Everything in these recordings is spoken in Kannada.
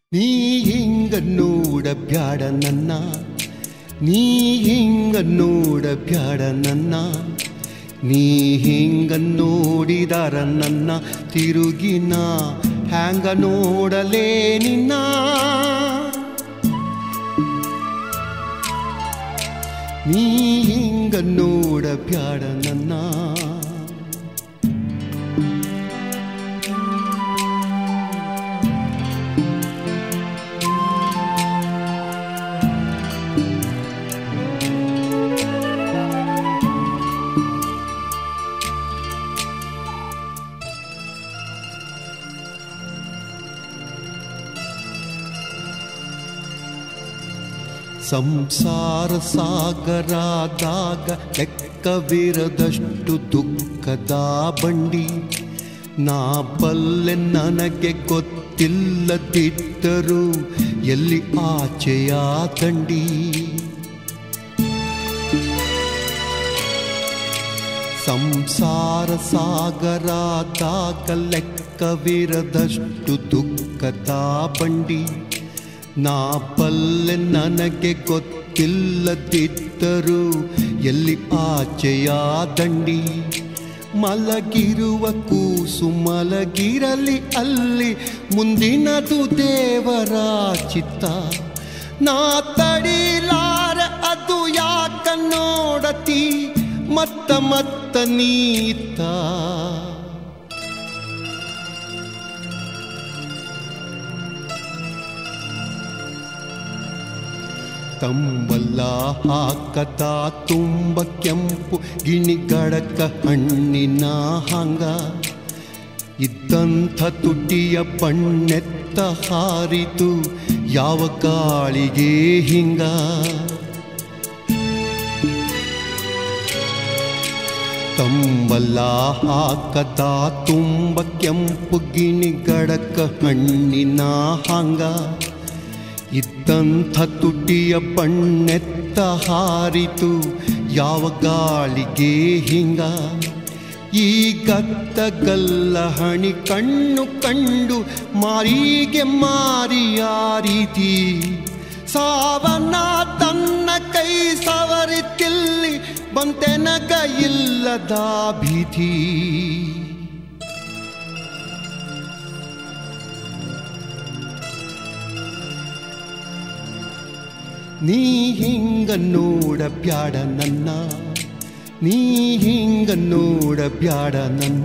ನೀ ಹಿಂಗ ನೋಡ ಬ್ಯಾಡ ನನ್ನ ನೀ ಹಿಂಗ ನೋಡ ಬ್ಯಾಡ ನನ್ನ ನೀ ಹಿಂಗ ನೋಡಿದಾರ ನನ್ನ ತಿರುಗಿನ ಹ್ಯಾಂಗ ನೋಡಲೇ ನಿನ್ನ ನೀ ಹಿಂಗ ನೋಡ ಬ್ಯಾಡ ನನ್ನ ಸಂಸಾರ ಸಾಗರಾದಾಗ ಲೆಕ್ಕವಿರದಷ್ಟು ದುಃಖದ ಬಂಡಿ ನಾ ಬಲ್ಲೆ ನನಗೆ ಗೊತ್ತಿಲ್ಲದಿದ್ದರೂ ಎಲ್ಲಿ ಆಚೆಯ ದಂಡಿ ಸಂಸಾರ ಸಾಗರಾದಾಗ ಲೆಕ್ಕವಿರದಷ್ಟು ದುಃಖದ ಬಂಡಿ ನಾ ಬಲ್ಲೆ ನನಗೆ ಗೊತ್ತಿಲ್ಲದಿದ್ದರೂ ಎಲ್ಲಿ ಆಚೆಯ ದಂಡಿ ಮಲಗಿರುವ ಕೂಸು ಮಲಗಿರಲಿ ಅಲ್ಲಿ ಮುಂದಿನದು ದೇವರ ಚಿತ್ತ ನಾ ತಡಿಲಾರ ಅದು ಯಾಕ ನೋಡತಿ ಮತ್ತ ಮತ್ತ ನೀತ ತಂಬಲ್ಲ ಹಾಕತ ತುಂಬ ಕೆಂಪು ಗಿಣಿಗಡಕ ಹಣ್ಣಿನ ಹಂಗ ಇದ್ದಂಥ ತುಟಿಯ ಬಣ್ಣೆತ್ತ ಹಾರಿತು ಯಾವ ಗಾಳಿಗೆ ಹಿಂಗ ತಂಬಲ್ಲ ಹಾಕದ ತುಂಬ ಕೆಂಪು ಗಿಣಿಗಡಕ ಹಣ್ಣಿನ ಹಂಗ ಇದ್ದಂಥ ತುಟಿಯ ಬಣ್ಣೆತ್ತ ಹಾರಿತು ಯಾವ ಗಾಳಿಗೆ ಹಿಂಗ ಈ ಗತ್ತಗಲ್ಲ ಹಣಿ ಕಣ್ಣು ಕಂಡು ಮಾರಿಗೆ ಮಾರಿಯ ರೀತಿ ಸಾವನ್ನ ತನ್ನ ಕೈ ಸವರಿತಿಲ್ಲಿ ಬಂತೆನಗ ಇಲ್ಲದ ಭೀತಿ ನೀ ಹಿಂಗ ನೋಡ ಬ್ಯಾಡ ನನ್ನ ನೀ ಹಿಂಗ ನೋಡ ಬ್ಯಾಡ ನನ್ನ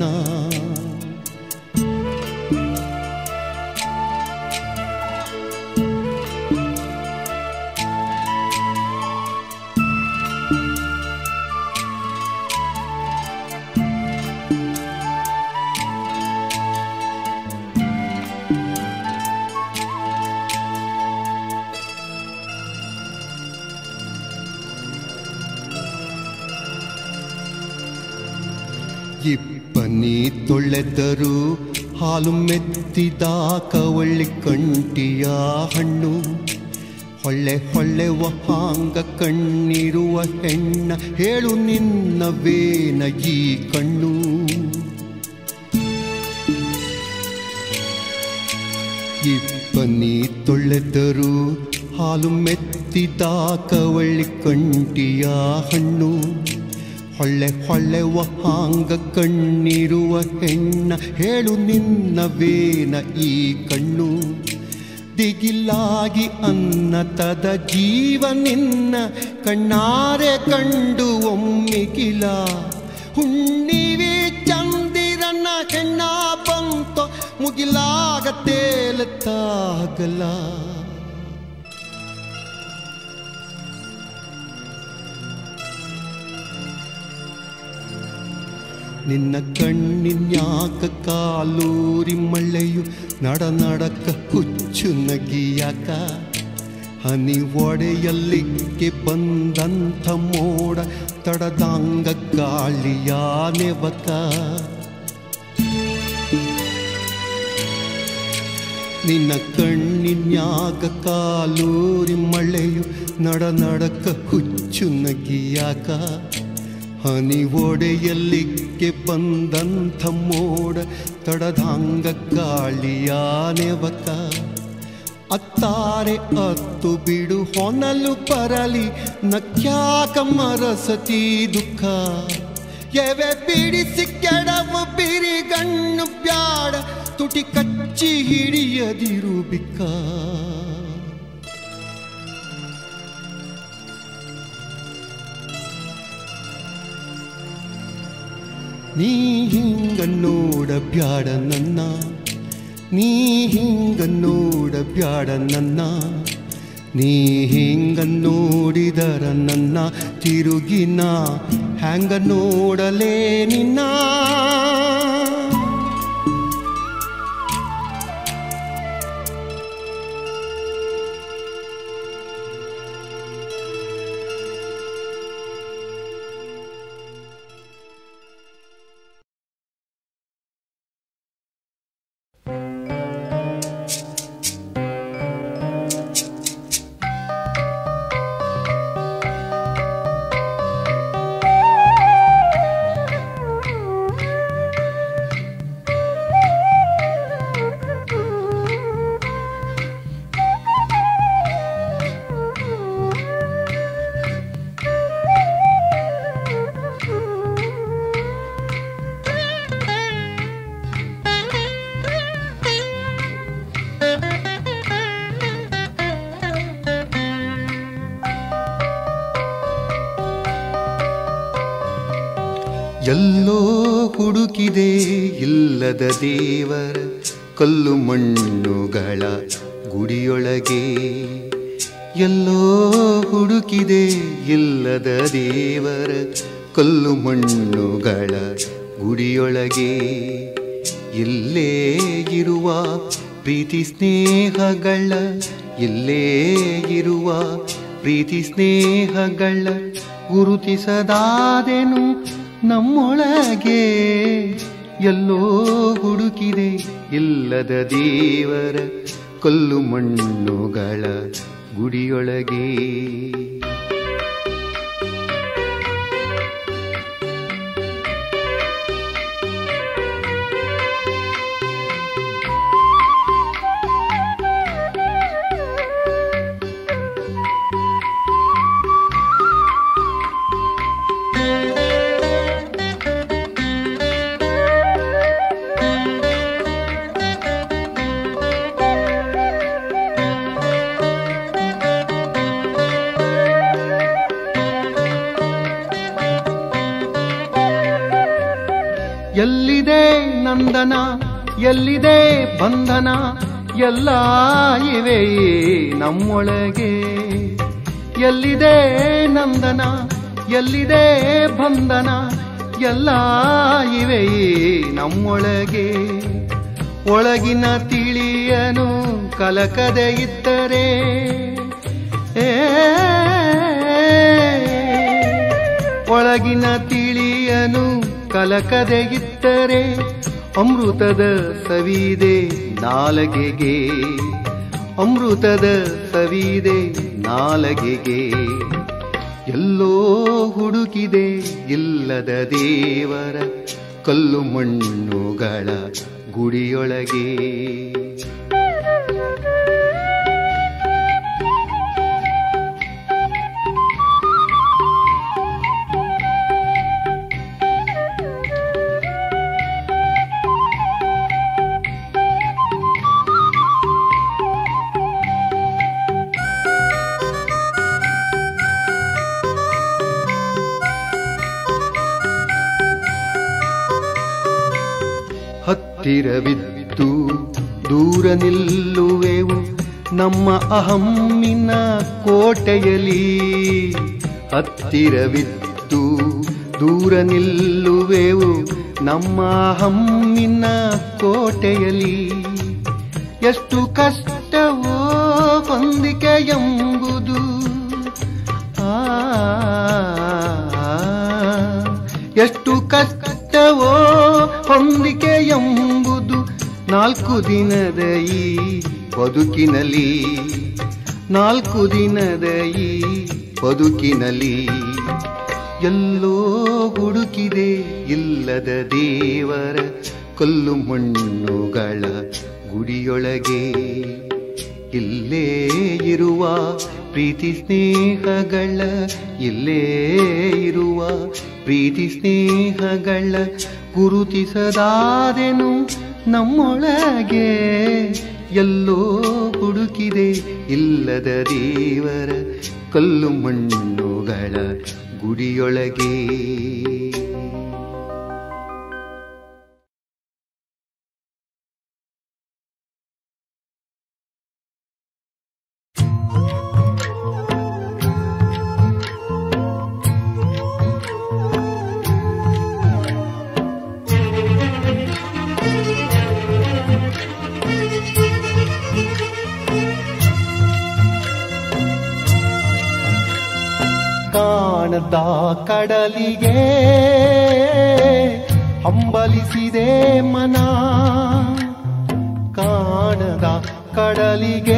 ಇಬ್ಬನಿ ತೊಳೆದರು ಹಾಲು ಮೆತ್ತಿದ ಕವಳ್ಳಿ ಕಂಟಿಯ ಹಣ್ಣು ಹೊಳ್ಳೆ ಹೊಳ್ಳೆವ ಹಾಂಗ ಕಣ್ಣಿರುವ ಹೆಣ್ಣ ಹೇಳು ನಿನ್ನವೇನ ಈ ಕಣ್ಣು ಇಬ್ಬನಿ ತೊಳೆದರು ಹಾಲು ಮೆತ್ತಿದ ಕವಳ್ಳಿ ಕಂಟಿಯ ಹಣ್ಣು ಹೊಳ್ಳೆ ಹೊಳ್ಳೆವ ಹಾಂಗ ಕಣ್ಣಿರುವ ಹೆಣ್ಣ ಹೇಳು ನಿನ್ನವೇನ ಈ ಕಣ್ಣು ದಿಗಿಲಾಗಿ ಅನ್ನತದ ಜೀವ ನಿನ್ನ ಕಣ್ಣಾರೆ ಕಂಡು ಒಮ್ಮಿಗಿಲ ಹುಣ್ಣಿವಿ ಚಂದಿರನ ಹೆಣ್ಣ ಬಂತೋ ಮುಗಿಲಾಗ ತೇಲತ್ತಾಗಲ ನಿನ್ನ ಕಣ್ಣಿನ್ಯಾಕ ಕಾಲೂರಿ ಮಳೆಯು ನಡ ನಡಕ ಹುಚ್ಚು ನಗಿಯಾಕ ಹನಿ ಒಡೆಯಲ್ಲಿಕ್ಕೆ ಬಂದಂಥ ಮೋಡ ತಡದಾಂಗ ಗಾಳಿಯ ನೆವಕ ನಿನ್ನ ಕಣ್ಣಿನ್ಯಾಗ ಕಾಲೂರಿ ಮಳೆಯು ನಡ ನಡಕ ಹುಚ್ಚು ನಗಿಯಾಕ ಹನಿ ಒಡೆಯಲ್ಲಿಕ್ಕೆ ಬಂದಂಥ ಮೋಡ ತಡದಾಂಗ ಗಾಳಿಯ ನೆವಕ ಅತ್ತಾರೆ ಅತ್ತು ಬಿಡು ಹೊನಲು ಪರಲಿ ನಕ್ಯಾಕ ಮರಸತಿ ದುಃಖ ಎವೆ ಬಿಡಿಸಿ ಕೆಡವು ಬಿರಿಗಣ್ಣು ಬ್ಯಾಡ ತುಟಿ ಕಚ್ಚಿ ಹಿಡಿಯದಿರು ಬಿಕ್ಕ ನೀ ಹಿಂಗ ನೋಡ ಬ್ಯಾಡ ನನ್ನ ನೀ ಹಿಂಗ ನೋಡ ಬ್ಯಾಡ ನನ್ನ ನೀ ಹಿಂಗ ನೋಡಿದರ ನನ್ನ ತಿರುಗಿನ ಹ್ಯಾಂಗ ನೋಡಲೇ ನಿನ್ನ ಎಲ್ಲೋ ಹುಡುಕಿದೆ ಇಲ್ಲದ ದೇವರ ಕಲ್ಲು ಮಣ್ಣುಗಳ ಗುಡಿಯೊಳಗೆ ಎಲ್ಲೋ ಹುಡುಕಿದೆ ಇಲ್ಲದ ದೇವರ ಕಲ್ಲು ಮಣ್ಣುಗಳ ಗುಡಿಯೊಳಗೆ ಇಲ್ಲೇ ಇರುವ ಪ್ರೀತಿ ಸ್ನೇಹಗಳ ಇಲ್ಲೇ ಇರುವ ಪ್ರೀತಿ ಸ್ನೇಹಗಳ ಗುರುತಿಸದಾದೆನು ನಮ್ಮೊಳಗೆ ಎಲ್ಲೋ ಹುಡುಕಿದೆ ಇಲ್ಲದ ದೇವರ ಕಲ್ಲು ಮಣ್ಣುಗಳ ಗುಡಿಯೊಳಗೆ ಎಲ್ಲಿದೆ ನಂದನ ಎಲ್ಲಿದೆ ಬಂಧನ ಎಲ್ಲ ಇವೆ ನಮ್ಮೊಳಗೆ ಎಲ್ಲಿದೆ ನಂದನ ಎಲ್ಲಿದೆ ಬಂಧನ ಎಲ್ಲ ಇವೆ ನಮ್ಮೊಳಗೆ ಒಳಗಿನ ತಿಳಿಯನು ಕಲಕದೆ ಇದ್ದರೆ ಏ ಒಳಗಿನ ತಿಳಿಯನು ಕಲಕದೆ ಇದ್ದರೆ ಅಮೃತದ ಸವಿದೆ ನಾಲಗೆಗೆ ಅಮೃತದ ಸವಿದೆ ನಾಲಗೆಗೆ ಎಲ್ಲೋ ಹುಡುಕಿದೆ ಇಲ್ಲದ ದೇವರ ಕಲ್ಲು ಮಣ್ಣುಗಳ ಗುಡಿಯೊಳಗೆ ಹತ್ತಿರವಿದ್ದು ದೂರ ನಿಲ್ಲುವೆವು ನಮ್ಮ ಅಹಮ್ಮಿನ ಕೋಟೆಯಲಿ ಹತ್ತಿರವಿದ್ದು ದೂರ ನಿಲ್ಲುವೆವು ನಮ್ಮ ಅಹಮ್ಮಿನ ಕೋಟೆಯಲಿ ಎಷ್ಟು ಕಷ್ಟವೋ ಹೊಂದಿಕೆ ಎಂಬುದು ಆ ಎಷ್ಟು ಕಷ್ಟವೋ ಹೊಂದಿಕೆ ಎಂಬುದು ನಾಲ್ಕು ದಿನದ ಈ ಬದುಕಿನಲ್ಲಿ ನಾಲ್ಕು ದಿನದ ಈ ಬದುಕಿನಲ್ಲಿ ಎಲ್ಲೋ ಹುಡುಕಿದೆ ಇಲ್ಲದ ದೇವರ ಕಲ್ಲು ಮಣ್ಣುಗಳ ಗುಡಿಯೊಳಗೆ ಇಲ್ಲೇ ಇರುವ ಪ್ರೀತಿ ಸ್ನೇಹಗಳ ಇಲ್ಲೇ ಇರುವ ಪ್ರೀತಿ ಸ್ನೇಹಗಳ ಗುರುತಿಸದಾದೆನು ನಮ್ಮೊಳಗೆ ಎಲ್ಲೋ ಹುಡುಕಿದೆ ಇಲ್ಲದ ದೇವರ ಕಲ್ಲು ಮಣ್ಣುಗಳ ಗುಡಿಯೊಳಗೆ ಕಾಣದ ಕಡಲಿಗೆ ಹಂಬಲಿಸಿದೆ ಮನ ಕಾಣದ ಕಡಲಿಗೆ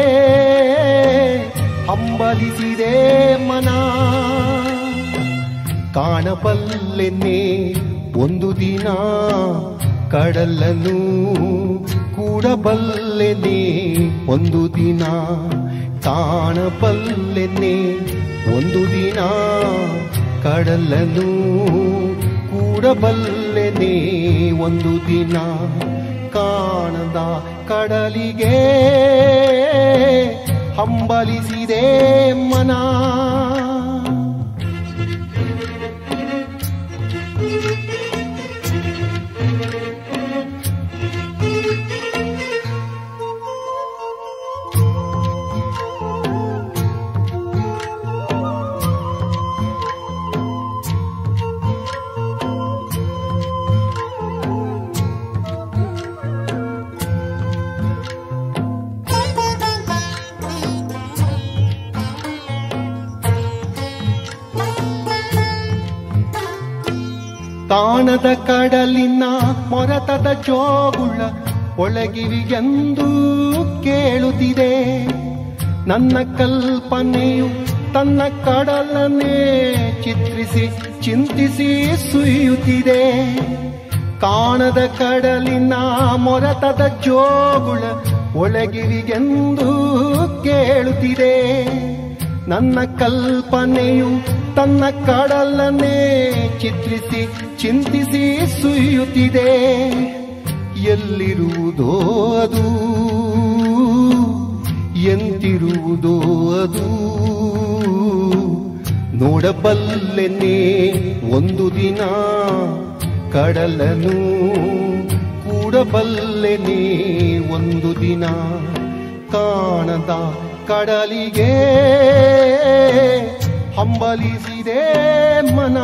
ಹಂಬಲಿಸಿದೆ ಮನ ಕಾಣಬಲ್ಲೆನ್ನೆ ಒಂದು ದಿನ ಕಡಲನ್ನು ಕೂಡಬಲ್ಲೆನೆ ಒಂದು ದಿನ ಕಾಣಬಲ್ಲೆನೆ ಒಂದು ದಿನ ಕಡಲನ್ನು ಕೂಡಬಲ್ಲೆನೆ ಒಂದು ದಿನ ಕಾಣದ ಕಡಲಿಗೆ ಹಂಬಲಿಸಿದೆ ಮನ ಕಾಣದ ಕಡಲಿನ ಮೊರತದ ಜೋಗುಳ ಒಳಗಿವಿಗೆಂದು ಕೇಳುತ್ತಿದೆ ನನ್ನ ಕಲ್ಪನೆಯು ತನ್ನ ಕಡಲನ್ನೇ ಚಿತ್ರಿಸಿ ಚಿಂತಿಸಿ ಸುಯ್ಯುತ್ತಿದೆ ಕಾಣದ ಕಡಲಿನ ಮೊರತದ ಜೋಗುಳ ಒಳಗಿವಿಗೆಂದು ಕೇಳುತ್ತಿದೆ ನನ್ನ ಕಲ್ಪನೆಯು ತನ್ನ ಕಡಲನ್ನೇ ಚಿತ್ರಿಸಿ ಚಿಂತಿಸಿ ಸುಯ್ಯುತ್ತಿದೆ ಎಲ್ಲಿರುವುದೋ ಅದು ಎಂತಿರುವುದೋ ಅದು ನೋಡಬಲ್ಲೆನೆ ಒಂದು ದಿನ ಕಡಲನು ಕೂಡಬಲ್ಲೆನೆ ಒಂದು ದಿನ ಕಾಣದ ಕಡಲಿಗೆ ಹಂಬಲಿಸಿದೆ ಮನ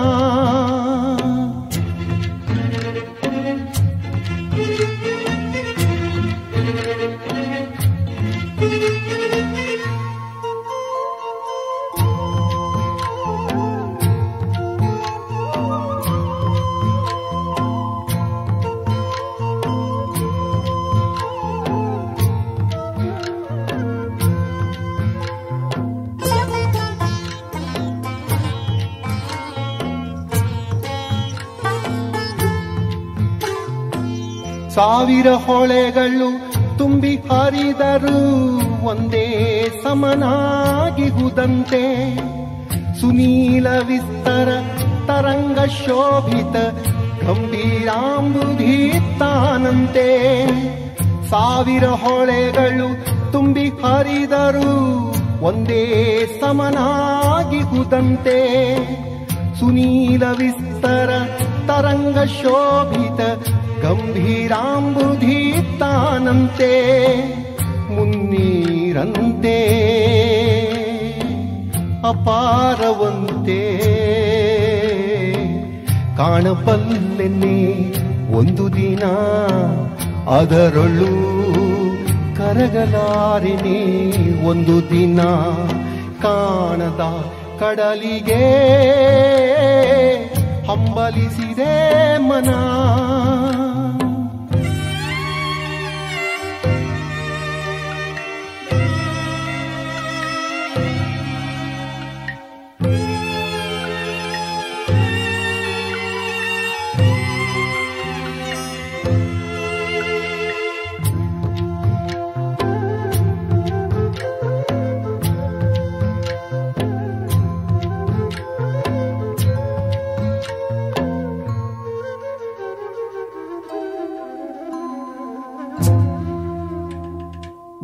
ಸಾವಿರ ಹೊಳೆಗಳು ತುಂಬಿ ಹರಿದರು ಒಂದೇ ಸಮನಾಗಿಹುದಂತೆ ಸುನೀಲ ವಿಸ್ತರ ತರಂಗ ಶೋಭಿತ ಗಂಭೀರಾಂಬುಧಿ ತಾನಂತೆ ಸಾವಿರ ಹೊಳೆಗಳು ತುಂಬಿ ಹರಿದರು ಒಂದೇ ಸಮನಾಗಿಹುದಂತೆ ಸುನೀಲ ವಿಸ್ತರ ತರಂಗ ಶೋಭಿತ ಗಂಭೀರಾಂಬುಧಿ ತಾನಂತೆ ಮುನ್ನೀರಂತೆ ಅಪಾರವಂತೆ ಕಾಣಬಲ್ಲೆನೆ ಒಂದು ದಿನ ಅದರೊಳು ಕರಗಲಾರೆನೆ ಒಂದು ದಿನ ಕಾಣದ ಕಡಲಿಗೆ ಹಂಬಲಿಸಿದೆ ಮನ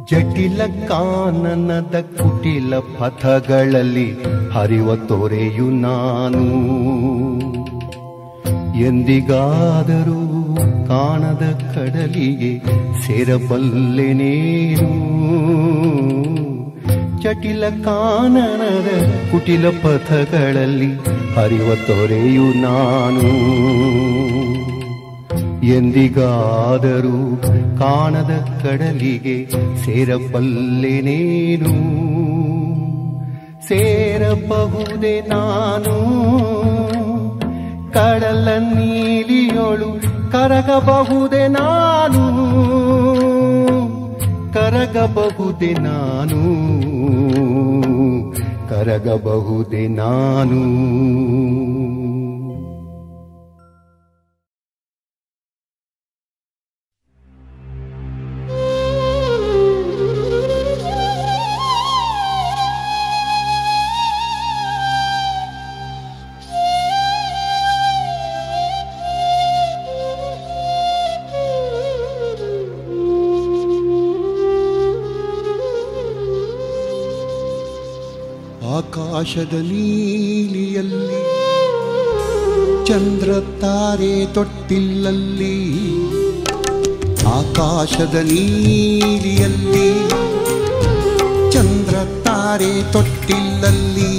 ಜಟಿಲ ಕಾನನದ ಕುಟಿಲ ಪಥಗಳಲ್ಲಿ ಹರಿವ ತೊರೆಯು ನಾನು ಎಂದಿಗಾದರೂ ಕಾಣದ ಕಡಲಿಗೆ ಸೇರಬಲ್ಲೆನೇನು ಜಟಿಲ ಕಾನನದ ಕುಟಿಲ ಪಥಗಳಲ್ಲಿ ಹರಿವ ತೊರೆಯು ನಾನು ಎಂದಿಗಾದರೂ ಕಾಣದ ಕಡಲಿಗೆ ಸೇರಬಲ್ಲೆನೇನು ಸೇರಬಹುದೇ ನಾನು ಕಡಲ ನೀಲಿಯೊಳು ಕರಗಬಹುದೇ ನಾನು ಕರಗಬಹುದೇ ನಾನು ಕರಗಬಹುದೇ ನಾನು ಆಕಾಶದ ನೀಲಿಯಲ್ಲಿ ಚಂದ್ರ ತಾರೆ ತೊಟ್ಟಿಲ್ಲಲ್ಲಿ ಆಕಾಶದ ನೀಲಿಯಲ್ಲಿ ಚಂದ್ರ ತಾರೆ ತೊಟ್ಟಿಲ್ಲಲ್ಲಿ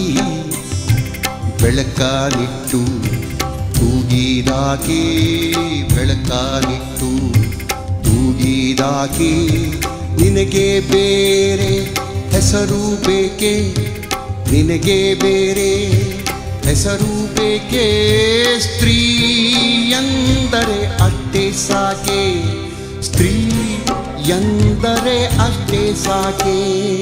ಬೆಳಕಾನಿಟ್ಟು ತೂಗಿದಾಕೆ ಬೆಳಕಾನಿಟ್ಟು ತೂಗಿದಾಕೆ ನಿನಗೆ ಬೇರೆ ಹೆಸರು ಬೇಕೆ ನಿನಗೆ ಬೇರೆ ಹೆಸರು ಬೇಕೆ ಸ್ತ್ರೀ ಎಂದರೆ ಅಷ್ಟೇ ಸಾಕೆ ಸ್ತ್ರೀ ಎಂದರೆ ಅಷ್ಟೇ ಸಾಕೆ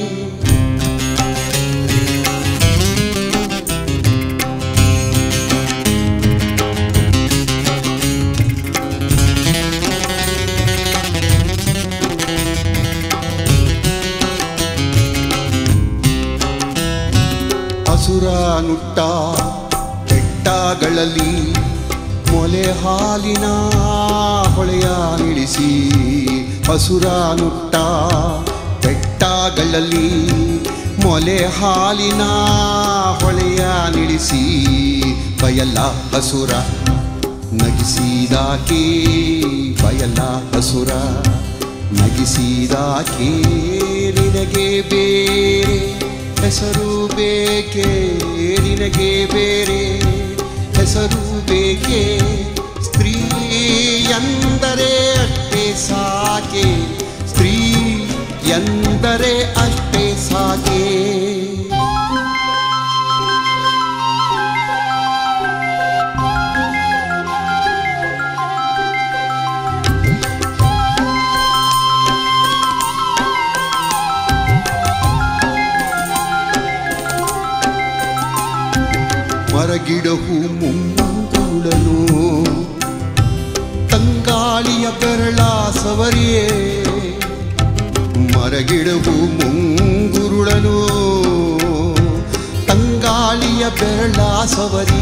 ಹಸುರ ನುಟ್ಟ ಬೆಟ್ಟಗಳಲ್ಲಿ ಮೊಲೆ ಹಾಲಿನ ಹೊಳೆಯ ನಿಳಿಸಿ ಹಸುರ ನುಟ್ಟ ಬೆಟ್ಟಗಳಲ್ಲಿ ಮೊಲೆ ಹಾಲಿನ ಹೊಳೆಯ ನಿಳಿಸಿ ಬಯಲ ಹಸುರ ನಗಿಸಿದಾಕೆ ಬಯಲ ಹಸುರ ನಗಿಸಿದಾಕೆ ನಿನಗೆ ಬೇರೆ ಹೆಸರು ಬೇಕೆ ನಿನಗೆ ಬೇರೆ ಹೆಸರು ಬೇಕೆ ಸ್ತ್ರೀ ಎಂದರೆ ಅಷ್ಟೇ ಸಾಕೆ ಸ್ತ್ರೀ ಎಂದರೆ ಅಷ್ಟೇ ಸಾಕೆ ಮರಗಿಡಹು ಮುಂಗುಳನು ತಂಗಾಳಿಯ ಬೆರಳ ಸವರಿಯೇ ಮರಗಿಡವು ಮುಂಗುರುಳನು ತಂಗಾಳಿಯ ಬೆರಳ ಸವರಿ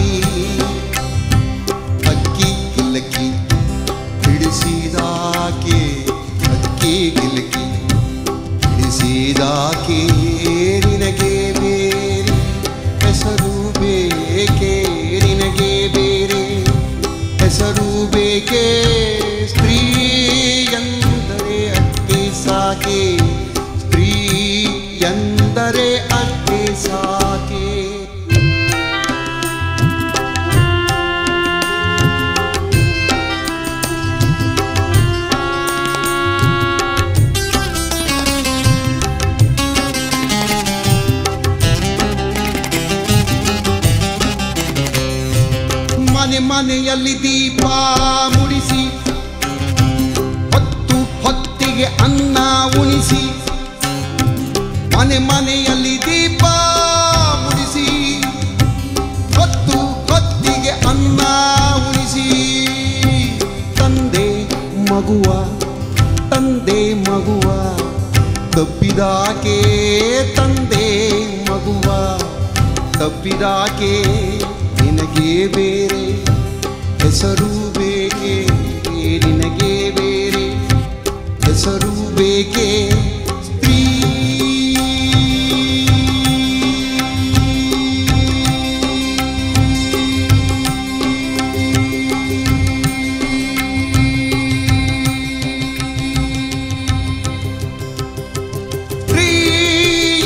ಅಕ್ಕಿ ಗಿಲ್ಲಕ್ಕಿ ಹಿಡಿಸಿದಾಕೆ ಅಕ್ಕಿ ಗಿಲ್ಲಕ್ಕಿ ಹಿಡಿಸಿದಾಕೆ ನಿನಗೆ ಬೇರೆ ಹೆಸರು ಬೇಕೆ ನಿನಗೆ ಬೇರೆ ಹೆಸರು ಬೇಕೆ ಸ್ತ್ರೀ ಎಂದರೆ ಅಷ್ಟೇ ಸಾಕೆ ಸ್ತ್ರೀ ಎಂದರೆ ಅಷ್ಟೇ ಸಾಕೆ ಮನೆ ಮನೆಯಲ್ಲಿ ದೀಪ ಮುಡಿಸಿ ಹೊತ್ತು ಹೊತ್ತಿಗೆ ಅನ್ನ ಉಣಿಸಿ ಮನೆ ಮನೆಯಲ್ಲಿ ದೀಪ ಮುಡಿಸಿ ಹೊತ್ತು ಹೊತ್ತಿಗೆ ಅನ್ನ ಉಣಿಸಿ ತಂದೆ ಮಗುವ ತಂದೆ ಮಗುವ ತಪ್ಪಿದಾಕೆ ತಂದೆ ಮಗುವ ತಪ್ಪಿದಾಕೆ ನಿನಗೆ ಬೇರೆ ಹೆಸರು ಬೇಕೆ ನಿನಗೆ ಬೇರೆ ಹೆಸರು ಬೇಕೆ ಸ್ತ್ರೀ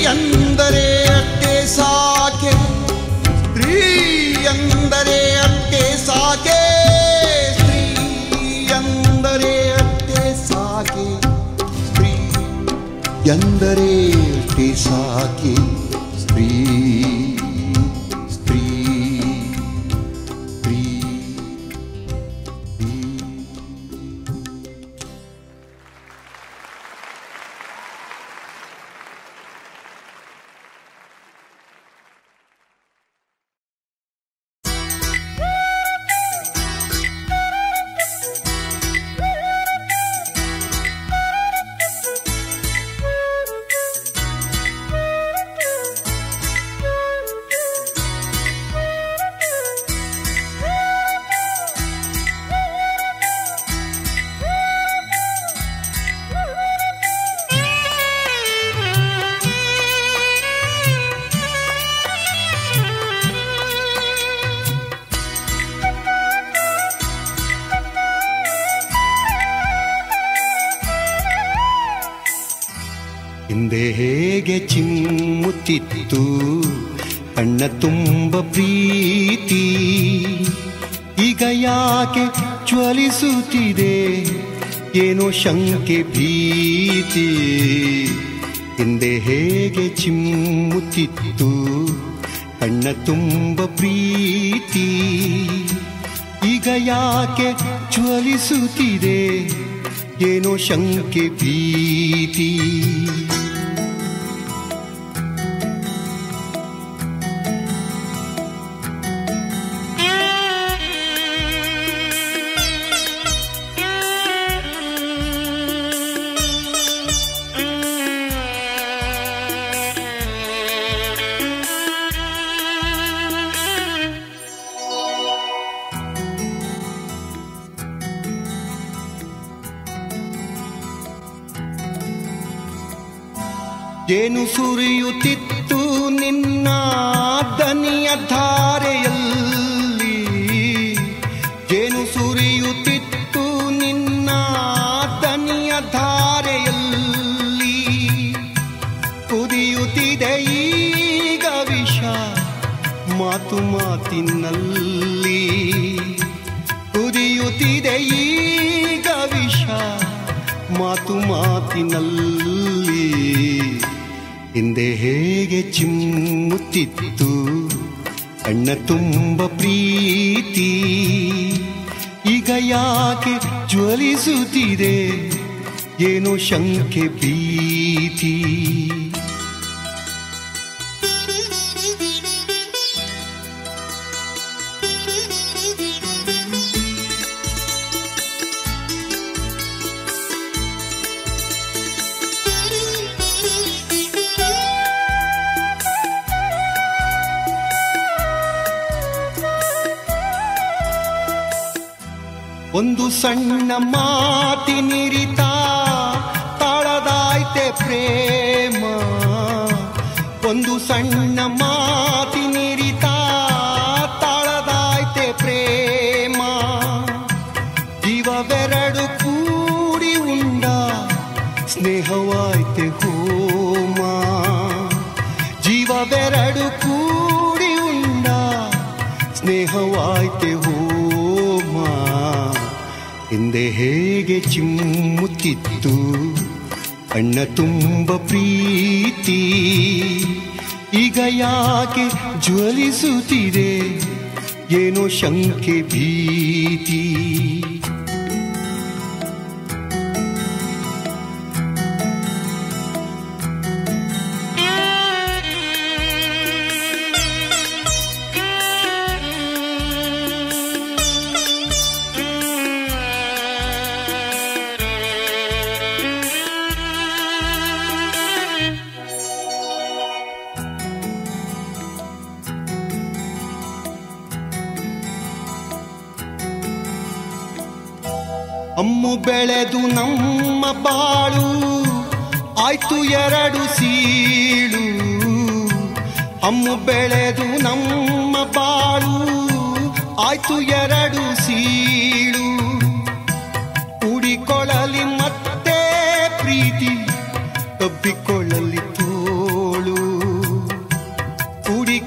ಎಂದರೆ ಅಟ್ಟೆ ಸಾಕೆ ಸ್ತ್ರೀ ಎಂದರೆ ಅಟ್ಟೆ ಸಾಕೆ ಸ್ತ್ರೀ ಎಂದರೆ ಅಟ್ಟೆ ಸಾಕೆ ಸ್ತ್ರೀ ಎಂದರೆ ಅಟ್ಟೆ ಸಾಕೆ ಸ್ತ್ರೀ ಸ್ತ್ರೀ ಸ್ತ್ರೀ ಹಿಂದೆ ಹೇಗೆ ಚಿಮ್ಮುತ್ತಿತ್ತು ಕಣ್ಣ ತುಂಬ ಪ್ರೀತಿ ಈಗ ಯಾಕೆ ಜ್ವಲಿಸುತ್ತಿದೆ ಏನೋ ಶಂಕೆ ಭೀತಿ ಹಿಂದೆ ಹೇಗೆ ಚಿಮ್ಮುತ್ತಿತ್ತು ಕಣ್ಣ ತುಂಬ ಪ್ರೀತಿ ಈಗ ಯಾಕೆ ಜ್ವಲಿಸುತ್ತಿದೆ ಏನೋ ಶಂಕೆ ಭೀತಿ ಏನು ಸುರಿಯುತ್ತಿತ್ತು ನಿನ್ನ ದನಿಯ ಧಾರೆಯಲ್ಲಿ ಏನು ಸುರಿಯುತ್ತಿತ್ತು ನಿನ್ನ ದನಿಯ ಧಾರೆಯಲ್ಲಿ ಕುದಿಯುತ್ತಿದೆ ಈಗ ವಿಷ ಮಾತು ಮಾತಿನಲ್ಲಿ ಕುದಿಯುತ್ತಿದೆ ಈಗ ವಿಷ ಮಾತು ಮಾತಿನಲ್ಲಿ ಹಿಂದೆ ಹೇಗೆ ಚಿಮ್ಮುತ್ತಿತ್ತು ಅಣ್ಣ ತುಂಬ ಪ್ರೀತಿ ಈಗ ಯಾಕೆ ಜ್ವಲಿಸುತ್ತಿದೆ ಏನೋ ಶಂಕೆ ಭೀತಿ ಒಂದು ಸಣ್ಣ ಮಾತಿನಿರಿತ ತಾಳದಾಯ್ತೆ ಪ್ರೇಮ ಒಂದು ಸಣ್ಣ ಮಾತಿನಿರಿತ ತಾಳದಾಯ್ತೆ ಪ್ರೇಮ ಜೀವವೆರಡು ಕೂಡಿ ಉಂಡ ಸ್ನೇಹವಾಯ್ತೆ ಹೋಮ ಜೀವವೆರಡು ಕೂಡಿ ಉಂಡ ಸ್ನೇಹವಾಯ್ತೆ ಹೋಮ ಹಿಂದೆ ಹೇಗೆ ಚಿಮ್ಮುತ್ತಿತ್ತು ಅಣ್ಣ ತುಂಬ ಪ್ರೀತಿ ಈಗ ಯಾಕೆ ಜ್ವಲಿಸುತ್ತಿದೆ ಏನೋ ಶಂಕೆ ಭೀತಿ ಅಮ್ಮು ಬೆಳೆದು ನಮ್ಮ ಬಾಳು ಆಯ್ತು ಎರಡು ಸೀಳು ಅಮ್ಮು ಬೆಳೆದು ನಮ್ಮ ಬಾಳು ಆಯ್ತು ಎರಡು ಸೀಳು ಉಡಿಕೊಳ್ಳಲಿ ಮತ್ತೆ ಪ್ರೀತಿ ತಬ್ಬಿಕೊಳ್ಳಲಿ ತೋಳು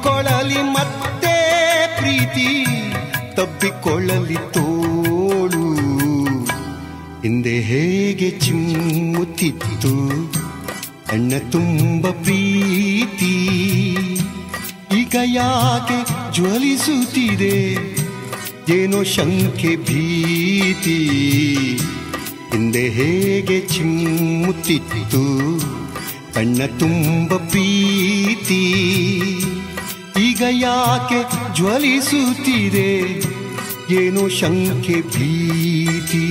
ತುಂಬಿಕೊಳ್ಳಲಿ ಮತ್ತೆ ಪ್ರೀತಿ ತಬ್ಬಿಕೊಳ್ಳಲಿ ತೋಳು ಹಿಂದೆ ಹೇಗೆ ಚಿಮ್ಮುತ್ತಿತ್ತು ಅಣ್ಣ ತುಂಬ ಪ್ರೀತಿ ಈಗ ಯಾಕೆ ಜ್ವಲಿಸುತ್ತಿದೆ ಏನೋ ಶಂಕೆ ಭೀತಿ ಹಿಂದೆ ಹೇಗೆ ಚಿಮ್ಮುತ್ತಿತ್ತು ಕಣ್ಣ ತುಂಬ ಪ್ರೀತಿ ಈಗ ಯಾಕೆ ಜ್ವಲಿಸುತ್ತಿದೆ ಏನೋ ಶಂಕೆ ಭೀತಿ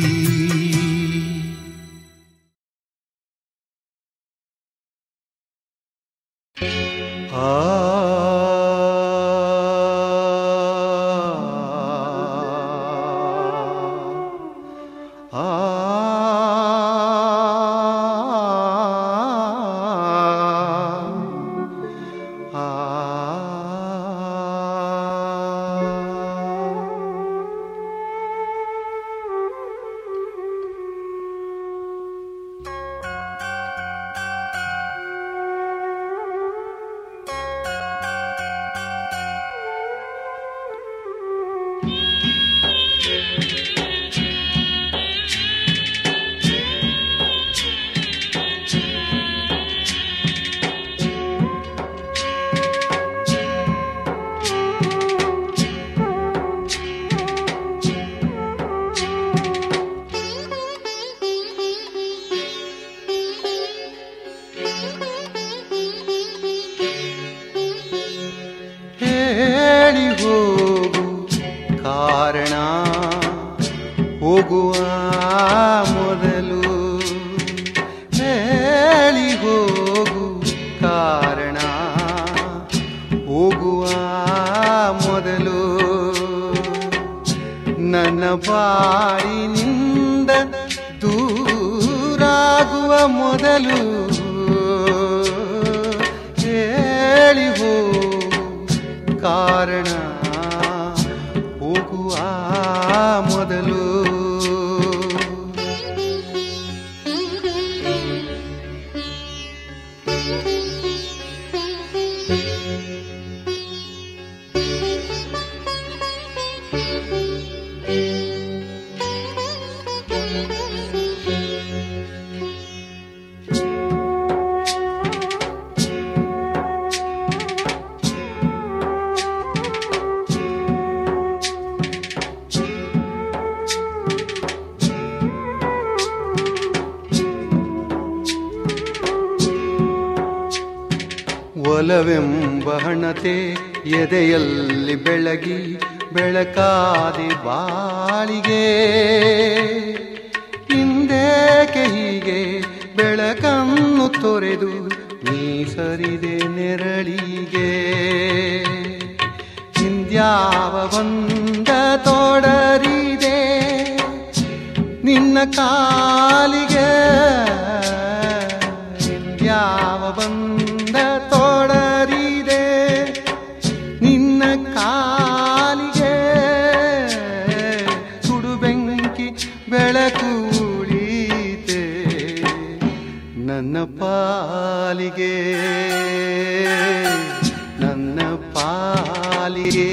ಆ ಹೇಳಿ ಹೋಗು ಕಾರಣ ಹೋಗುವ ಮೊದಲು ಹೇಳಿ ಹೋಗು ಕಾರಣ ಹೋಗುವ ಮೊದಲು ನನ್ನ ಬಾಳಿನಿಂದ ದೂರಾಗುವ ಮೊದಲು ಹೇಳಿ ಹೋಗು ಕಾರಣ ಹೋಗುವ ಮೊದಲು ಒಲವೆಂಬ ಹಣತೆ ಎದೆಯಲ್ಲಿ ಬೆಳಗಿ ಬೆಳಕಾದೆ ಬಾಳಿಗೆ ಹಿಂದೇಕೆ ಹೀಗೆ ಬೆಳಕನ್ನು ತೊರೆದು ನೀ ಸರಿದೆ ನೆರಳಿಗೆ ಹಿಂದ್ಯಾವ ಬಂದ ತೋಡರಿದೆ ನಿನ್ನ ಕಾಲಿಗೆ ಯಾವ ಬಂದ ತೋಡರಿದೆ ನಿನ್ನ ಕಾಲಿಗೆ ಸುಡು ಬೆಂಕಿ ಬೆಳಕು ಉಳೀತೆ ನನ್ನ ಪಾಲಿಗೆ ನನ್ನ ಪಾಲಿಗೆ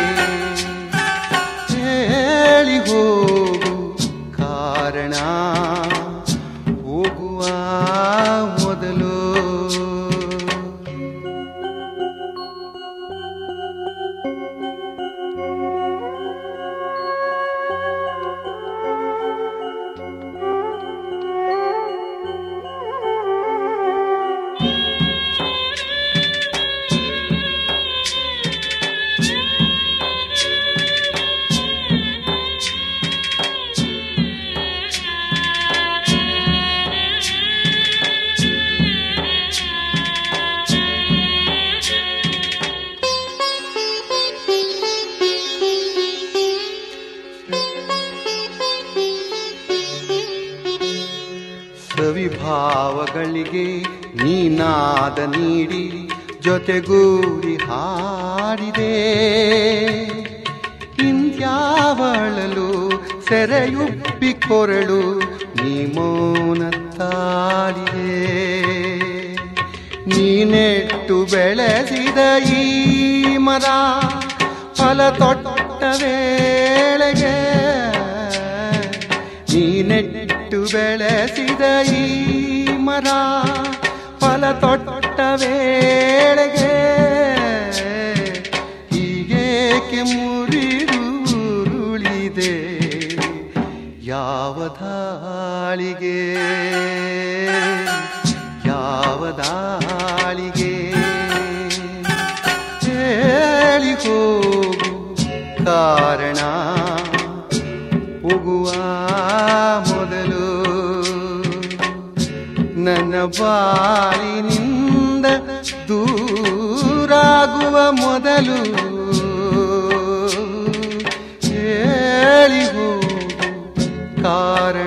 ಹೇಳಿ ಹೋಗು ಕಾರಣ ಹೋಗುವ ಮೊದಲು ಸವಿಭಾವಗಳಿಗೆ ನೀನಾದ ನೀಡಿ ಜೊತೆಗೂಡಿ ಹಾಡಿದೆ ಇಂದ್ಯಾವಳಲು ಸೆರೆಯುಬ್ಬಿ ಕೊರಳು ನೀ ಮೌನ ತಾಳಿದೆ ನೀನೆಟ್ಟು ಬೆಳೆಸಿದ ಈ ಮರ ಫಲ ತೊಟ್ಟ ವೇಳೆಗೆ ನೀನೆಟ್ಟು ಬೆಳೆಸಿದ ಈ ಮರ ಫಲ ತೊಟ್ಟ ವೇಳೆಗೆ ಹೀಗೇಕೆ ಮುರಿದು ಉರುಳಿದೆ ಯಾವ ದಾಳಿಗೆ ಯಾವ ದಾಳಿಗೆ ಹೇಳಿ ಹೋಗು ಕಾರಣ ಹೋಗುವ ಮೊದಲು ನನ್ನ ಬಾಳಿನಿಂದ ದೂರಾಗುವ ಮೊದಲು ಹೇಳಿ ಹೋಗು ಕಾರಣ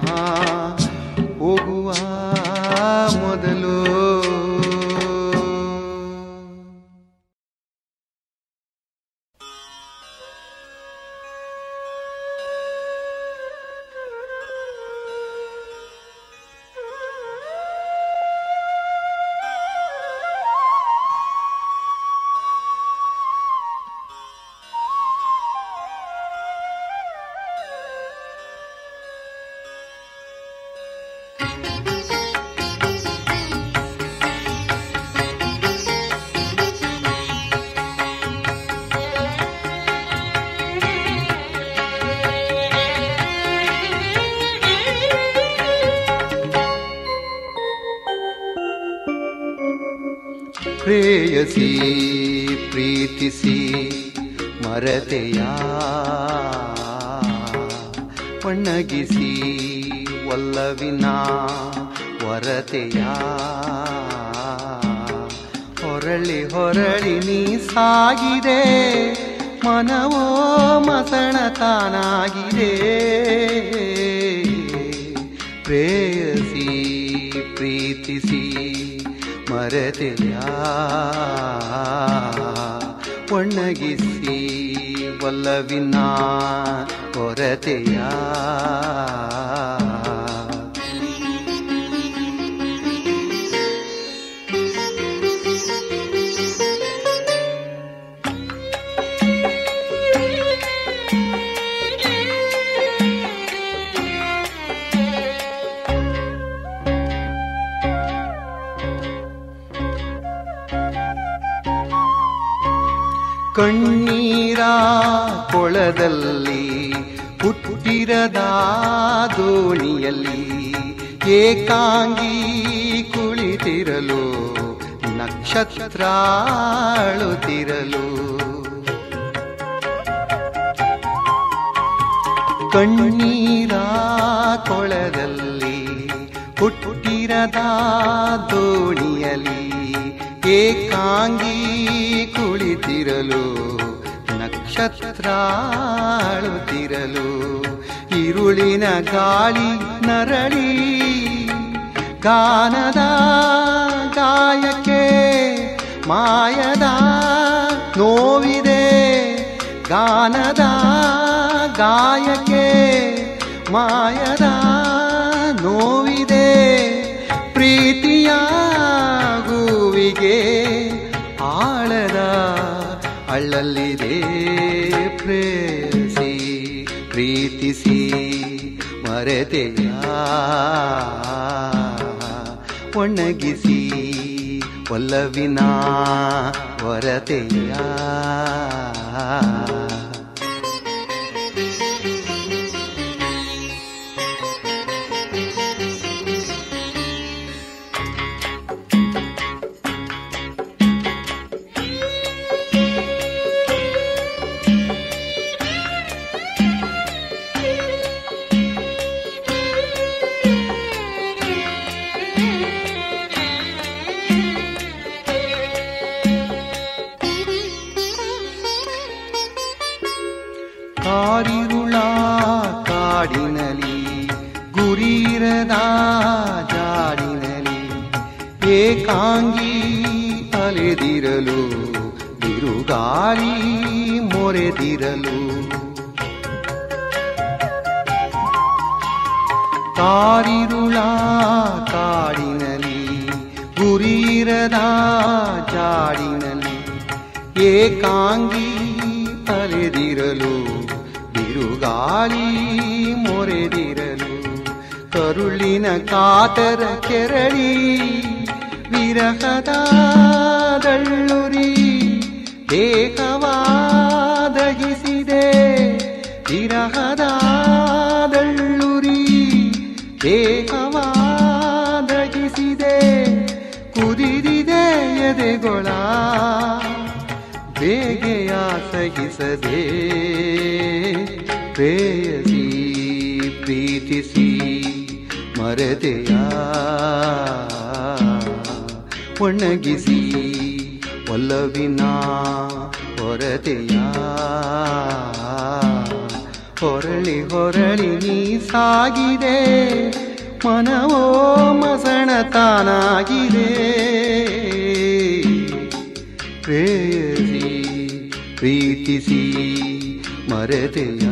ಹೋಗುವ ಮೊದಲು ಪ್ರೇಯಸಿ ಪ್ರೀತಿಸಿ ಮರತೆಯ ಒಣ್ಣಗಿಸಿ ಒಲ್ಲವಿನ ಹೊರತೆಯ ಹೊರಳಿ ಹೊರಳಿ ನೀ ಸಾಗಿದೆ ಮನವೋ ಮಸಣ ತಾನಾಗಿದೆ ಪ್ರೇಯಸಿ ಪ್ರೀತಿಸಿ ಮರೆತೆಯ ಒಣ್ಣಗಿಸಿ ಒಲ್ಲವಿನ ಕೊರತೆಯ ಕಣ್ಣೀರ ಕೊಳದಲ್ಲಿ ಹುಟ್ಟಿರದ ದೋಣಿಯಲ್ಲಿ ಏಕಾಂಗಿ ಕುಳಿತಿರಲು ನಕ್ಷತ್ರ ಅಳುತ್ತಿರಲು ಕಣ್ಣೀರ ಕೊಳದಲ್ಲಿ ಹುಟ್ಟಿರದ ದೋಣಿಯಲ್ಲಿ ಏಕಾಂಗಿ ಕುಳಿತಿರಲು ನಕ್ಷತ್ರ ಅಳುತ್ತಿರಲು ಇರುಳಿನ ಗಾಳಿ ನರಳಿ ಗಾನದ ಗಾಯಕ್ಕೆ ಮಾಯದ ನೋವಿದೆ ಗಾನದ ಗಾಯಕ್ಕೆ ಮಾಯದ ನೋವಿದೆ ಪ್ರೀತಿಯ ಗೂವಿಗೆ ಆಳದ ಅಳ್ಳಲ್ಲಿದೆ ಪ್ರೇಸಿ ಪ್ರೀತಿಸಿ ಮರೆತೆಯ ಒಣಗಿಸಿ ಒಲ್ಲವಿನ ಹೊರತೆಯ ಕಾರಿರುಳ ಕಾಡಿನಲಿ ಗುರಿರದ ಜಾಡಿನಲಿ ಏಕಾಂಗಿ ಅಲೆದಿರಲು ಬಿರುಗಾಳಿ ಮೊರೆದಿರಲು ಕಾರಿರುಳ ಕಾಡಿನಲಿ ಗುರಿರದ ಜಾಡಿನಲ್ಲಿ ಏಕಾಂಗಿ ಅಲೆದಿರಲು ಬಿರುಗಾಳಿ ಮೊರೆದಿರಲು ಕರುಳಿನ ಕಾತರ ಕೆರಳಿ ವಿರಹದ ದಳ್ಳುರಿ ದೇಹವಾದಗಿಸಿದೆ ವಿರಹದ ದಳ್ಳುರಿ ದೇಹವಾದಗಿಸಿದೆ ಕುದಿದಿದೆ ಎದೆಗೊಳ ಬೇಗೆಯ ಸಹಿಸದೆ ಪ್ರೇಯಸಿ ಪ್ರೀತಿಸಿ ಮರತೆಯ ಒಣಗಿಸಿ ಒಲ್ಲವಿನ ಹೊರತೆಯ ಹೊರಳಿ ಹೊರಳಿ ನೀ ಸಾಗಿದೆ ಮನವೋ ಮಸಣತಾನಾಗಿದೆ ಪ್ರೇಯಸಿ ಪ್ರೀತಿಸಿ ಮರೆತೆಯ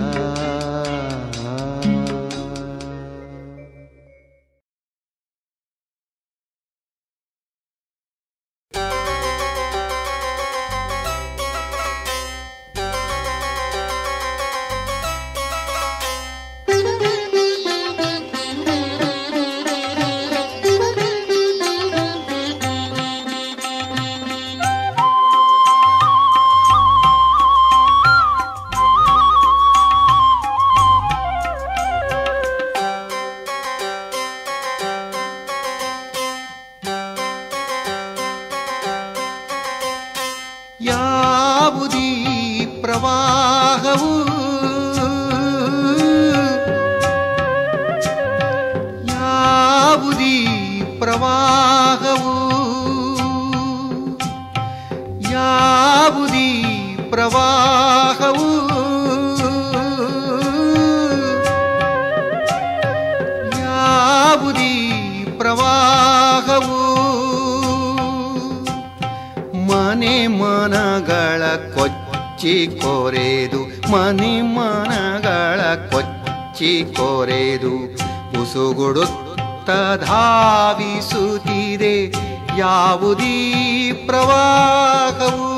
ಯಾವುದೀ ಪ್ರವಾಹವು ಯಾವುದೀ ಪ್ರವಾಹವು ಯಾವುದೀ ಪ್ರವಾಹವು ಯಾವುದೀ ಪ್ರವಾಹವು ಮನೆ ಮನಗಳ ಕೊಚ್ಚಿ ಕೊರೆದು ಮನೆ ಮನಗಳ ಕೊಚ್ಚಿ ಕೊರೆದು ಉಸುಗುಡುತ್ತ ಧಾವಿಸುತ್ತಿದೆ ಯಾವುದೀ ಪ್ರವಾಹವು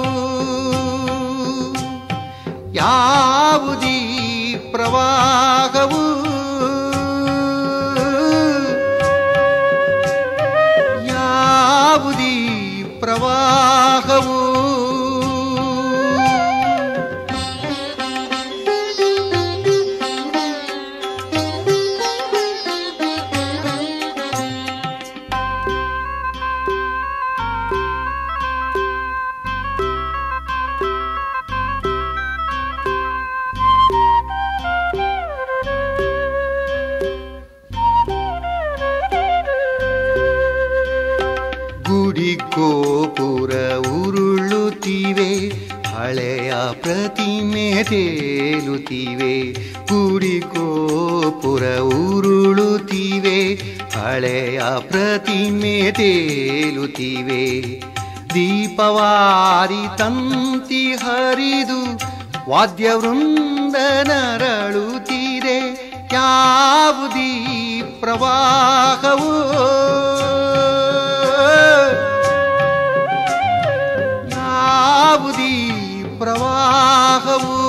ಯಾವುದೀ ಪ್ರವಾಹವು ಯಾವುದೀ ಪ್ರವಾಹವು ಗುಡಿ ಗೋಪುರ ಉರುಳುತ್ತಿವೆ ಹಳೆಯ ಪ್ರತಿಮೆ ತೇಲುತ್ತಿವೆ ಗುಡಿ ಗೋಪುರ ಉರುಳುತ್ತಿವೆ ಹಳೆಯ ಪ್ರತಿಮೆ ತೇಲುತ್ತಿವೆ ದೀಪವಾರಿ ತಂತಿ ಹರಿದು ವಾದ್ಯವೃಂದ ನರಳುತ್ತಿದೆ ಯಾವುದೀ ಪ್ರವಾಹವು ಯಾವುದೀ ಪ್ರವಾಹವು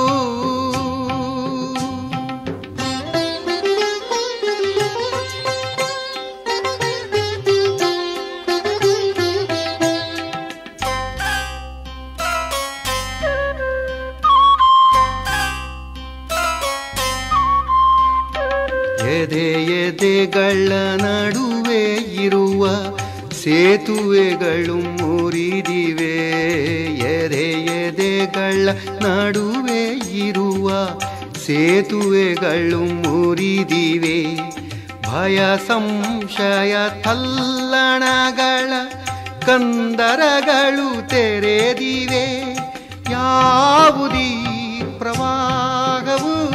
ಎದೆ ಎದೆಗಳ ನಡುವೆ ಇರುವ ಸೇತುವೆಗಳು ಮುರಿದಿವೆ ಎದೆ ಎದೆಗಳ ನಡುವೆ ಇರುವ ಸೇತುವೆಗಳು ಮುರಿದಿವೆ ಭಯ ಸಂಶಯ ತಲ್ಲಣಗಳ ಕಂದರಗಳು ತೆರೆದಿವೆ ಯಾವುದೀ ಪ್ರವಾಹವು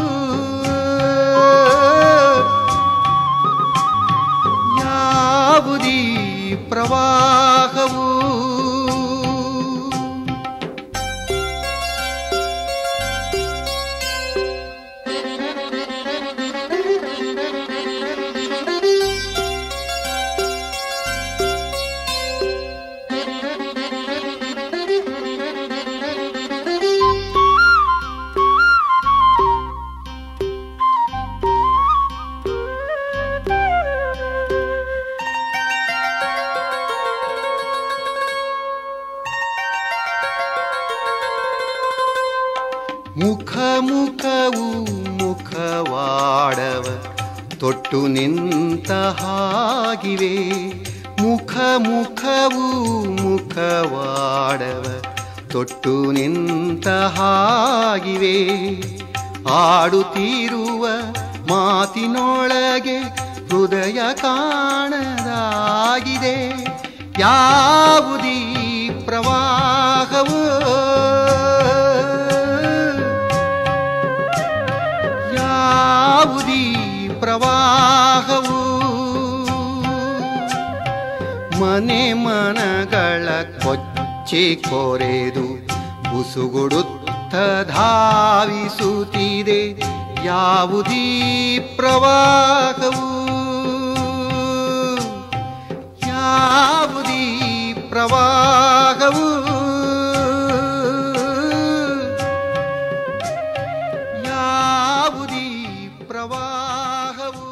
ಯಾವುದೀ ಪ್ರವಾಹವು ಮುಖ ಮುಖವು ಮುಖವಾಡವ ತೊಟ್ಟು ನಿಂತ ಹಾಗಿವೆ ಮುಖ ಮುಖವು ಮುಖವಾಡವ ತೊಟ್ಟು ನಿಂತ ಹಾಗಿವೆ ಆಡುತ್ತಿರುವ ಮಾತಿನೊಳಗೆ ಹೃದಯ ಕಾಣದಾಗಿದೆ ಯಾವುದೀ ಪ್ರವಾಹವು ಯಾವುದೀ ಪ್ರವಾಹವು ಮನೆ ಮನಗಳ ಕೊಚ್ಚಿ ಕೊರೆದು ಬುಸುಗುಡುತ್ತ ಧಾವಿಸುತ್ತಿದೆ ಯಾವುದೀ ಪ್ರವಾಹವು ಯಾವುದೀ ಪ್ರವಾಹವು ಯಾವುದೀ ಪ್ರವಾಹವು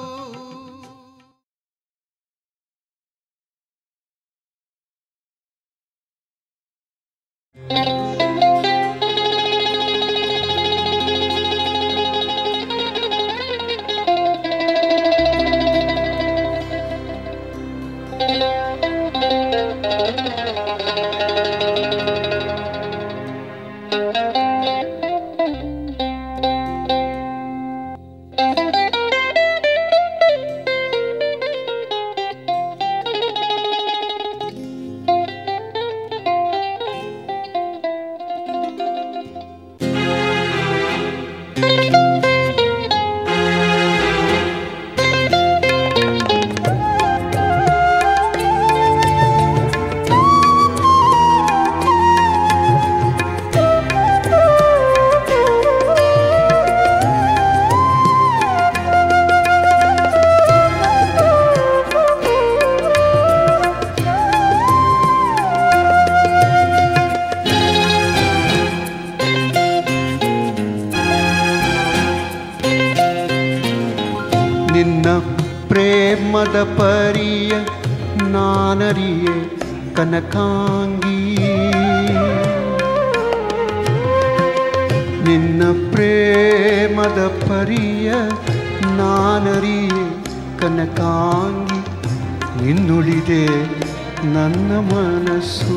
ನಿನ್ನ ಪ್ರೇಮದ ಪರಿಯ ನಾನರಿಯೆ ಕನಕಾಂಗಿ ನಿನ್ನ ಪ್ರೇಮದ ಪರಿಯ ನಾನರಿಯೆ ಕನಕಾಂಗಿ ನಿನ್ನುಳಿದೆ ನನ್ನ ಮನಸ್ಸು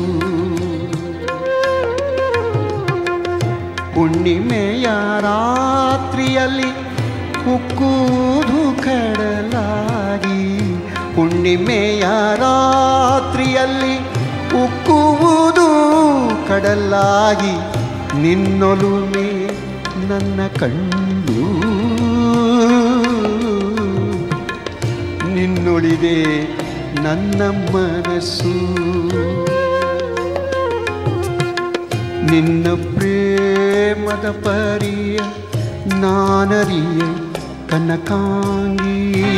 ಹುಣ್ಣಿಮೆಯ ರಾತ್ರಿಯಲ್ಲಿ ಉಕ್ಕೂದು ಕಡಲಾಗಿ ಹುಣ್ಣಿಮೆಯ ರಾತ್ರಿಯಲ್ಲಿ ಉಕ್ಕುವುದು ಕಡಲಾಗಿ ನಿನ್ನೊಲುಮೆ ನನ್ನ ಕಣ್ಣು ನಿನ್ನುಳಿದೆ ನನ್ನ ಮನಸ್ಸು ನಿನ್ನ ಪ್ರೇಮದ ಪರಿಯ ನಾನರಿಯ ಕನಕಾಂಗಿ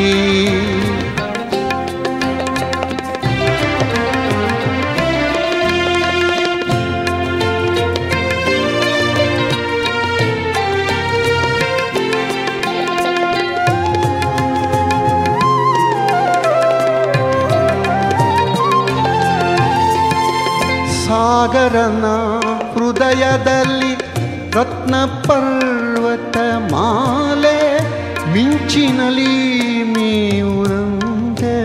ಸಾಗರನ ಹೃದಯದಲ್ಲಿ ರತ್ನ ಪರ್ವತ ಮಾಲೆ ಮಿಂಚಿನಲಿ ಮೀಯುರಂತೆ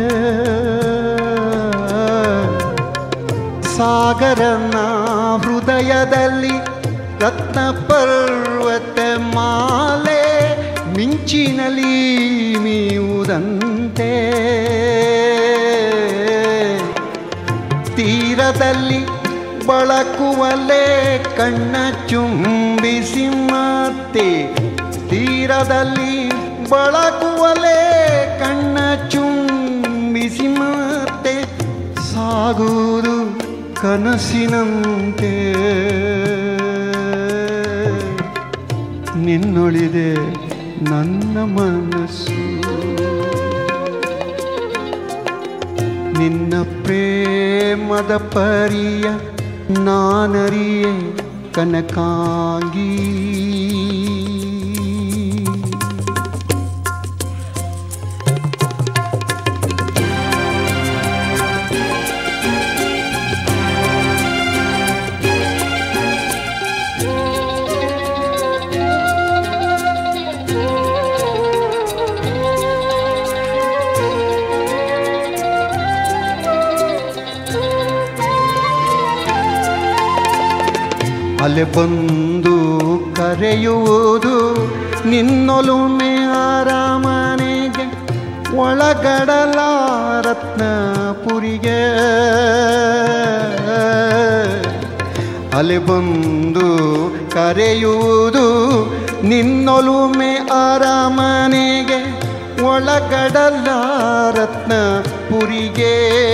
ಸಾಗರನ ಹೃದಯದಲ್ಲಿ ರತ್ನ ಪರ್ವತ ಮಾಲೆ ಮಿಂಚಿನಲಿ ಮೀಯುವುದಂತೆ ತೀರದಲ್ಲಿ ಬಳಕುವಲೆ ಕಣ್ಣ ಚುಂಬಿಸಿ ಮತ್ತೆ ತೀರದಲ್ಲಿ ಬಳಕುವಲೆ ಕಣ್ಣ ಚುಂಬಿಸಿ ಮತ್ತೆ ಸಾಗುವುದು ಕನಸಿನಂತೆ ನಿನ್ನೊಳಿದೆ ನನ್ನ ಮನಸ್ಸು ನಿನ್ನ ಪ್ರೇಮದ ಪರಿಯ ನಾನರಿಯೆ ಕನಕಾಂಗಿ ಅಲೆ ಬಂದು ಕರೆಯುವುದು ನಿನ್ನೊಲುಮೆ ಅರಮನೆಗೆ ಒಳಗಡಲ ರತ್ನಪುರಿಗೆ ಅಲೆ ಬಂದು ಕರೆಯುವುದು ನಿನ್ನೊಲುಮೆ ಅರಮನೆಗೆ ಒಳಗಡಲ ರತ್ನಪುರಿಗೆ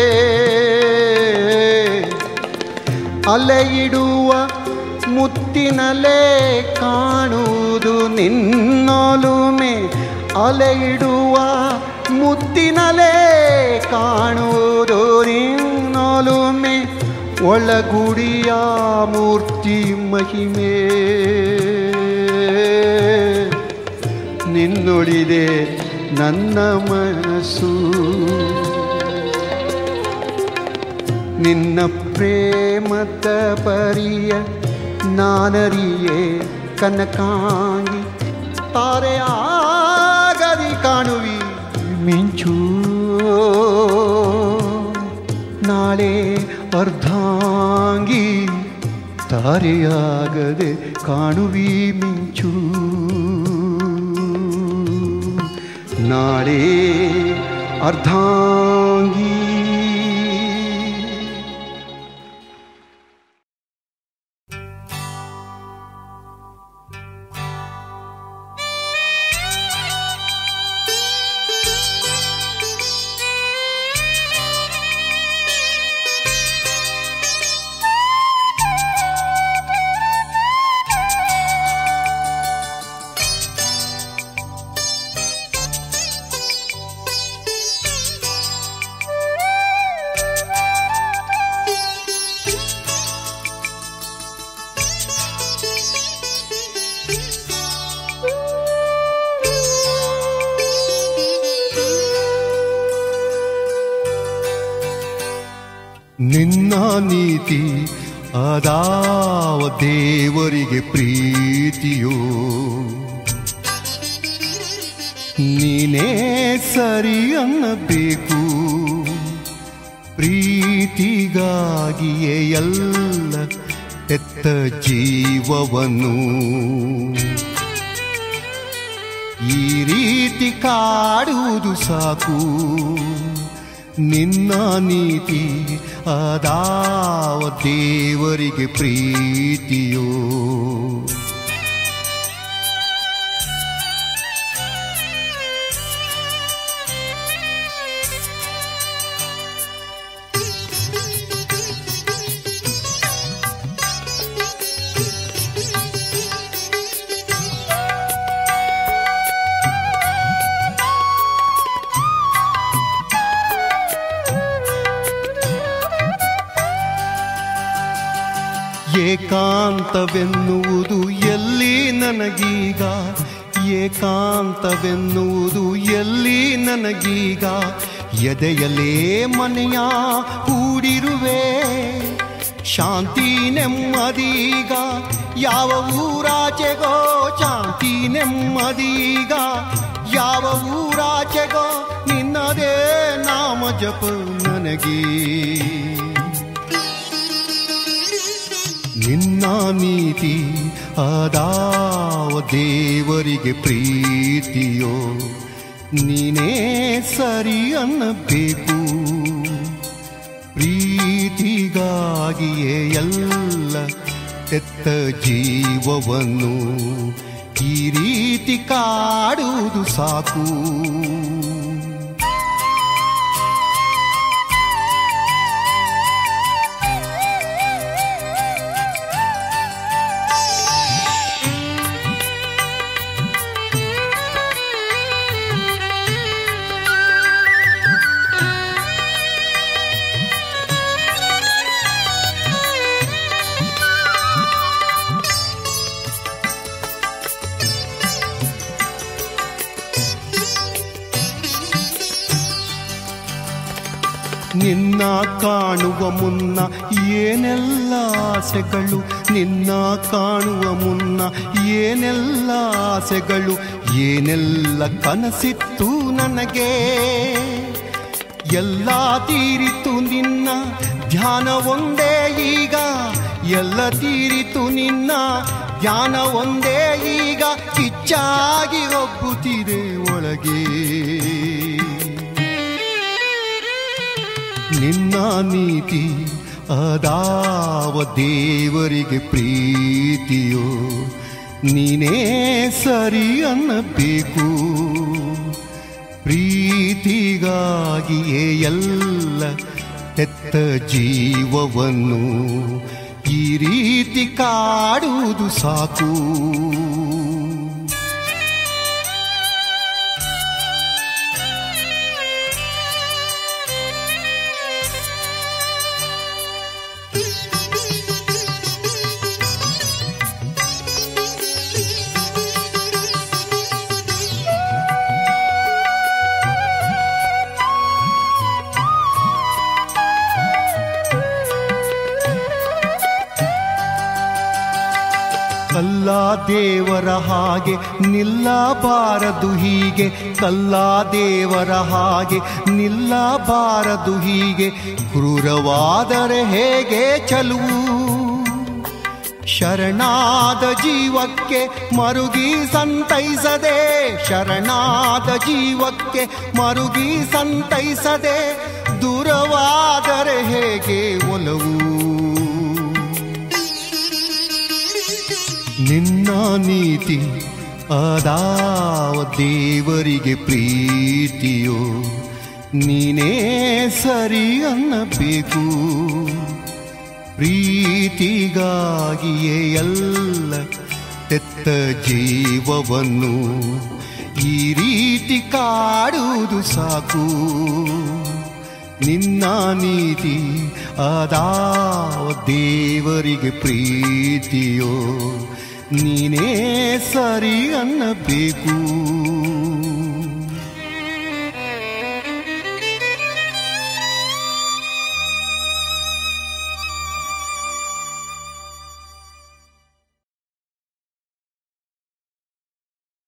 ಅಲೆಯಿಡುವ ಮುತ್ತಿನಲೆ ಕಾಣುವುದು ನಿನ್ನೊಲುಮೆ ಅಲೆಯಿಡುವ ಮುತ್ತಿನಲೆ ಕಾಣುವುದು ನಿನ್ನೊಲುಮೆ ಒಳಗುಡಿಯ ಮೂರ್ತಿ ಮಹಿಮೆ ನಿನ್ನೊಳಿದೆ ನನ್ನ ಮನಸ್ಸು ನಿನ್ನ ಪ್ರೇಮದ ಪರಿಯ ನಾನರಿಯೇ ಕನಕಾಂಗಿ ತಾರೆಯಾಗದಿ ಕಾಣುವಿ ಮಿಂಚು ನಾಳೆ ಅರ್ಧಾಂಗಿ ತಾರೆಯಾಗದೆ ಕಾಣುವಿ ಮಿಂಚು ನಾಳೆ ಅರ್ಧಾಂಗಿ ನಿನ್ನ ನೀತಿ ಅದಾವ ದೇವರಿಗೆ ಪ್ರೀತಿಯೋ ನೀನೇ ಸರಿ ಅನ್ನಬೇಕು ಪ್ರೀತಿಗಾಗಿಯೇ ಎಲ್ಲ ಎತ್ತ ಜೀವವನ್ನು ಈ ರೀತಿ ಕಾಡುವುದು ಸಾಕು ನಿನ್ನ ನೀತಿ ಅದಾವ ದೇವರಿಗೆ ಪ್ರೀತಿಯೋ ಏಕಾಂತವೆನ್ನುವುದು ಎಲ್ಲಿ ನನಗೀಗ ಏಕಾಂತವೆನ್ನುವುದು ಎಲ್ಲಿ ನನಗೀಗ ಎದೆಯಲೇ ಮನೆಯ ಹೂಡಿರುವೆ ಶಾಂತಿ ನೆಮ್ಮದೀಗ ಯಾವ ಊರಾಚೆಗೋ ಶಾಂತಿ ನೆಮ್ಮದೀಗ ಯಾವ ಊರಾಚೆಗೋ ನಿನ್ನದೇ ನಾಮ ಜಪ ನನಗೆ ನಿನ್ನ ನೀತಿ ಅದಾವ ದೇವರಿಗೆ ಪ್ರೀತಿಯೋ ನೀನೇ ಸರಿ ಅನ್ನಬೇಕು ಪ್ರೀತಿಗಾಗಿಯೇ ಎಲ್ಲ ಎತ್ತ ಜೀವವನ್ನು ಈ ರೀತಿ ಕಾಡುವುದು ಸಾಕು ನಿನ್ನ ಕಾಣುವ ಮುನ್ನ ಏನೆಲ್ಲ ಆಸೆಗಳು ನಿನ್ನ ಕಾಣುವ ಮುನ್ನ ಏನೆಲ್ಲ ಆಸೆಗಳು ಏನೆಲ್ಲ ಕನಸಿತ್ತು ನನಗೆ ಎಲ್ಲ ತೀರಿತು ನಿನ್ನ ಧ್ಯಾನ ಒಂದೇ ಈಗ ಎಲ್ಲ ತೀರಿತು ನಿನ್ನ ಧ್ಯಾನ ಒಂದೇ ಈಗ ಕಿಚ್ಚಾಗಿ ಒಬ್ಬುತ್ತಿದೆ ಒಳಗೆ ನಿನ್ನ ನೀತಿ ಅದಾವ ದೇವರಿಗೆ ಪ್ರೀತಿಯೋ ನೀನೇ ಸರಿ ಅನ್ನಬೇಕು ಪ್ರೀತಿಗಾಗಿಯೇ ಎಲ್ಲ ತೆತ್ತ ಜೀವವನ್ನು ಈ ರೀತಿ ಕಾಡುವುದು ಸಾಕು ಕಲ್ಲ ದೇವರ ಹಾಗೆ ನಿಲ್ಲಬಾರದು ಹೀಗೆ ಕಲ್ಲ ದೇವರ ಹಾಗೆ ನಿಲ್ಲಬಾರದು ಹೀಗೆ ಕ್ರೂರವಾದರೆ ಹೇಗೆ ಚಲುವು ಶರಣಾದ ಜೀವಕ್ಕೆ ಮರುಗಿ ಸಂತೈಸದೆ ಶರಣಾದ ಜೀವಕ್ಕೆ ಮರುಗಿ ಸಂತೈಸದೆ ದೂರವಾದರೆ ಹೇಗೆ ಒಲವು ನಿನ್ನ ನೀತಿ ಅದಾವ ದೇವರಿಗೆ ಪ್ರೀತಿಯೋ ನೀನೇ ಸರಿ ಅನ್ನಬೇಕು ಪ್ರೀತಿಗಾಗಿಯೇ ಎಲ್ಲ ತೆತ್ತ ಜೀವವನ್ನು ಈ ರೀತಿ ಕಾಡುವುದು ಸಾಕು ನಿನ್ನ ನೀತಿ ಅದಾವ ದೇವರಿಗೆ ಪ್ರೀತಿಯೋ ನೀನೇ ಸರಿ ಅನ್ನಬೇಕು